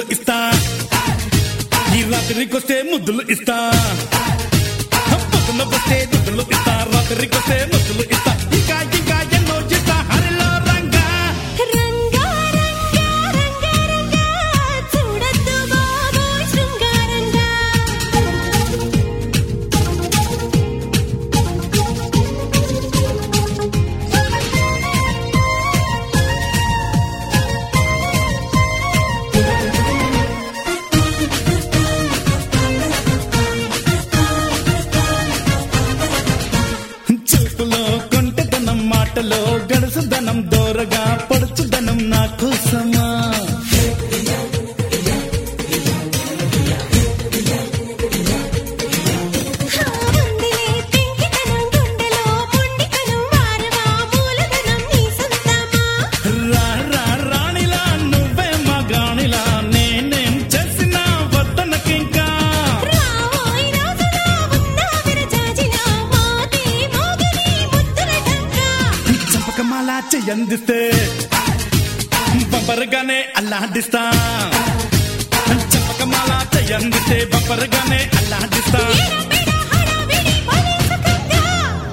దుద్దులు ఇస్తా ఈ రాత్రికొస్తే ముద్దులు ఇస్తా పొద్దున వస్తే దుద్దులు ఇస్తా రాత్రికొస్తే ముద్దులు ఇస్తా ఇంకా ఇంకా ఎన్నో ఇస్తా హరిలో రంగా రంగా రంగా రంగా రంగా చూడొద్దు బాబోయ్ శృంగారంగా చూపులో కొంటెదనం మాటలో గడుసుదనం దోరగా పడుచుదనం నా కోసమా ఉందిలే పెంకితనం గుండెలో పొండితనం వారవా మూలధనం నీ సొంతమా రా రా రాణిలా నువ్వే మగాణిలా నేనేం చేసినా వద్దనకింకా రావోయ్ రాజులా ఉన్నా విరజాజిలా మోతే మోగని ముద్దుల డంకా చంపకమాల చెయ్యందిస్తే బంపరుగానే అల్లాడిస్తా చంపకమాల చెయ్యందిస్తే బంపరుగానే అల్లాడిస్తా ఎడబెడ హడావిడి భలే సుఖంగా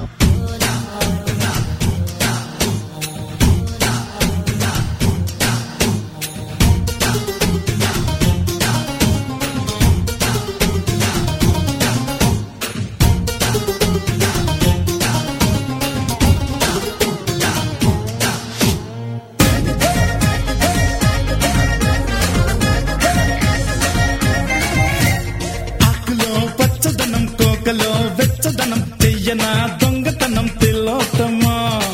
ఆకులో పచ్చదనం కోకలో వెచ్చదనం చెయ్యన దొంగతనం తిలోతమా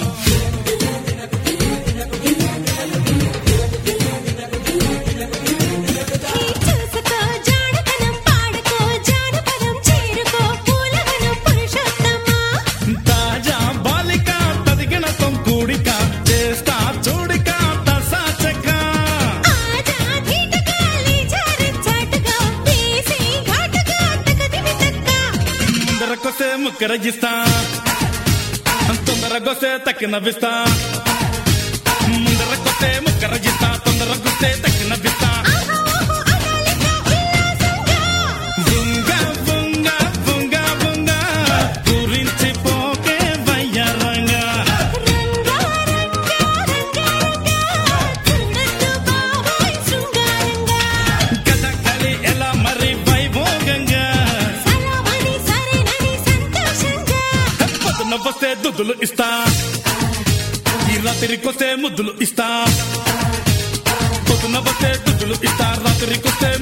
చూసుకో జాడతనం పాడుకో జానపదం చేరుకో పూలవనం పురుషోత్తమా తాజా బాలిక తదిగిన తొంకూడిక చేస్తా చూడిక తసాచక ఆజా ధీటుగా లేజారి చాటుగా వేసి ఘాటుగా తగదిమి తక్క ముందరకొస్తే ముక్కరగిస్తా తొందరగొస్తే తక్కినవిస్తా ముందరకొస్తే ముక్కరగిస్తా తొందరగొస్తే తక్కినవిస్తా ఆహా ఓహో అనాలిక ఉల్లాసంగా బుంగ బుంగ బుంగ బుంగ గురించి పోకే వయ్యారంగా రంగా రంగా రంగా రంగా చూడొద్దు బాబోయ్ శృంగారంగా కథకళి ఎలా మరి వైభోగంగా సరమని సరేనని సంతోషంగా పొద్దున వస్తే దుద్దులు ఇస్తా ఈ రాత్రికొస్తే ముద్దులు ఇస్తా పొద్దున వస్తే దుద్దులు ఇస్తా రాత్రికొస్తే